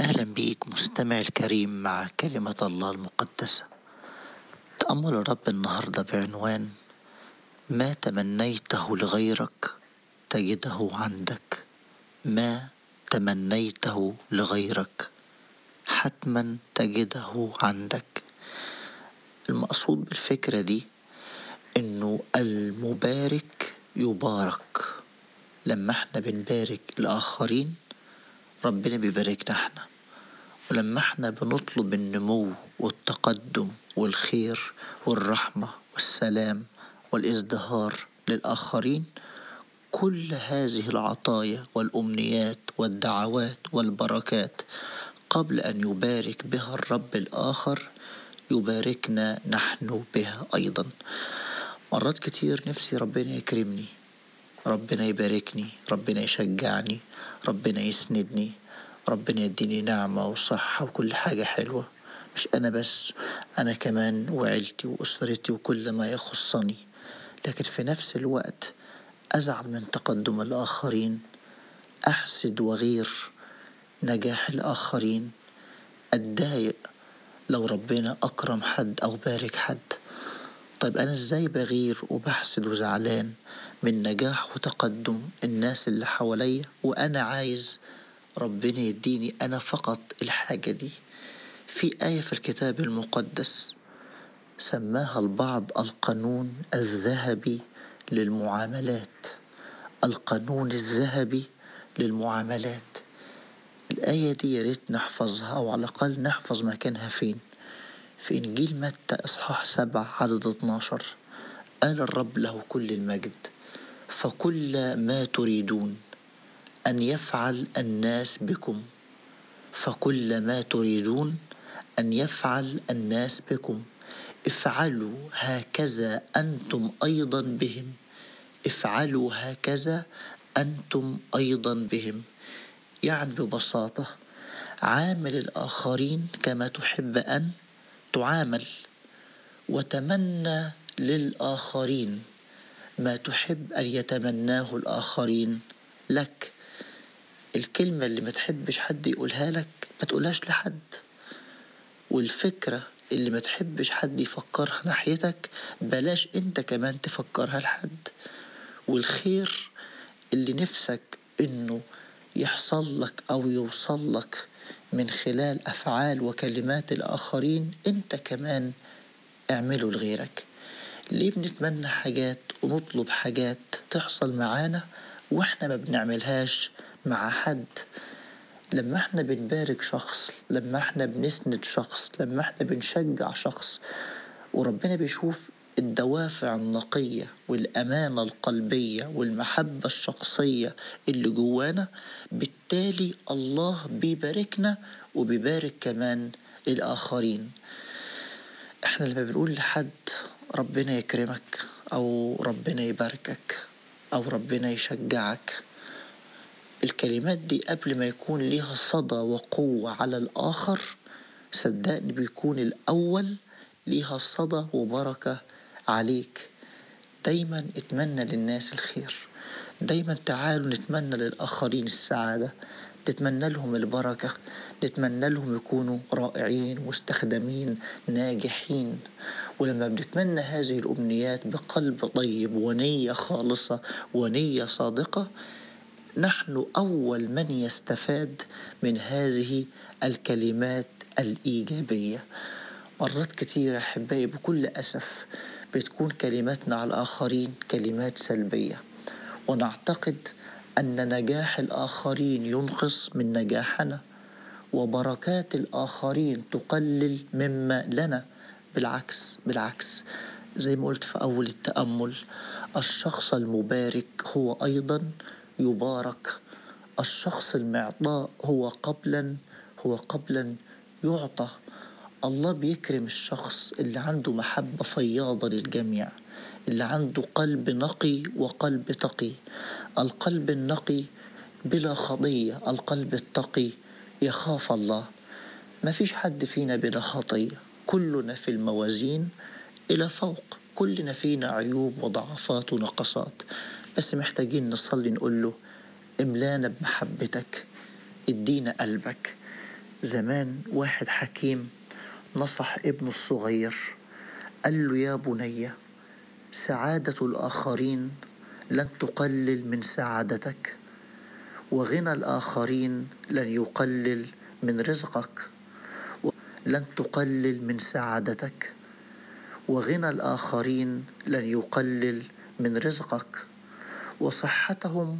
أهلا بيك مستمع الكريم مع كلمة الله المقدسة تأمل الرب النهاردة بعنوان ما تمنيته لغيرك تجده عندك ما تمنيته لغيرك حتما تجده عندك المقصود بالفكرة دي إنه المبارك يبارك لما احنا بنبارك الآخرين ربنا بيباركنا احنا ولما احنا بنطلب النمو والتقدم والخير والرحمة والسلام والازدهار للآخرين كل هذه العطايا والأمنيات والدعوات والبركات قبل أن يبارك بها الرب الآخر يباركنا نحن بها أيضا مرات كتير نفسي ربنا يكرمني ربنا يباركني ربنا يشجعني ربنا يسندني ربنا يديني نعمة وصحة وكل حاجة حلوة مش أنا بس أنا كمان وعيلتي وأسرتي وكل ما يخصني لكن في نفس الوقت أزعل من تقدم الآخرين أحسد وغير نجاح الآخرين أتضايق لو ربنا أكرم حد أو بارك حد طيب أنا إزاي بغير وبحسد وزعلان من نجاح وتقدم الناس اللي حواليا وأنا عايز ربنا يديني أنا فقط الحاجة دي في آية في الكتاب المقدس سماها البعض القانون الذهبي للمعاملات القانون الذهبي للمعاملات الآية دي يا ريت نحفظها أو على الأقل نحفظ مكانها فين في إنجيل متى إصحاح سبعة عدد 12 قال الرب له كل المجد فكل ما تريدون أن يفعل الناس بكم فكل ما تريدون أن يفعل الناس بكم افعلوا هكذا أنتم أيضا بهم افعلوا هكذا أنتم أيضا بهم يعني ببساطة عامل الآخرين كما تحب أن تعامل وتمنى للآخرين ما تحب أن يتمناه الآخرين لك الكلمة اللي ما تحبش حد يقولها لك ما تقولهاش لحد والفكرة اللي ما تحبش حد يفكرها ناحيتك بلاش انت كمان تفكرها لحد والخير اللي نفسك انه يحصل لك او يوصل لك من خلال افعال وكلمات الاخرين انت كمان اعمله لغيرك ليه بنتمنى حاجات ونطلب حاجات تحصل معانا واحنا ما بنعملهاش مع حد لما احنا بنبارك شخص لما احنا بنسند شخص لما احنا بنشجع شخص وربنا بيشوف الدوافع النقية والأمانة القلبية والمحبة الشخصية اللي جوانا بالتالي الله بيباركنا وبيبارك كمان الآخرين احنا لما بنقول لحد ربنا يكرمك أو ربنا يباركك أو ربنا يشجعك الكلمات دي قبل ما يكون ليها صدى وقوة على الآخر صدقني بيكون الأول ليها صدى وبركة عليك دايما اتمنى للناس الخير دايما تعالوا نتمنى للآخرين السعادة نتمنى لهم البركة نتمنى لهم يكونوا رائعين مستخدمين ناجحين ولما بنتمنى هذه الأمنيات بقلب طيب ونية خالصة ونية صادقة نحن أول من يستفاد من هذه الكلمات الإيجابية مرات كثيرة أحبائي بكل أسف بتكون كلماتنا على الآخرين كلمات سلبية ونعتقد أن نجاح الآخرين ينقص من نجاحنا وبركات الآخرين تقلل مما لنا بالعكس بالعكس زي ما قلت في أول التأمل الشخص المبارك هو أيضا يبارك الشخص المعطاء هو قبلا هو قبلا يعطى الله بيكرم الشخص اللي عنده محبة فياضة للجميع اللي عنده قلب نقي وقلب تقي القلب النقي بلا خطية القلب التقي يخاف الله ما فيش حد فينا بلا خطية كلنا في الموازين إلى فوق كلنا فينا عيوب وضعفات ونقصات بس محتاجين نصلي نقول له املانا بمحبتك ادينا قلبك زمان واحد حكيم نصح ابنه الصغير قال له يا بني سعادة الآخرين لن تقلل من سعادتك وغنى الآخرين لن يقلل من رزقك لن تقلل من سعادتك وغنى الآخرين لن يقلل من رزقك وصحتهم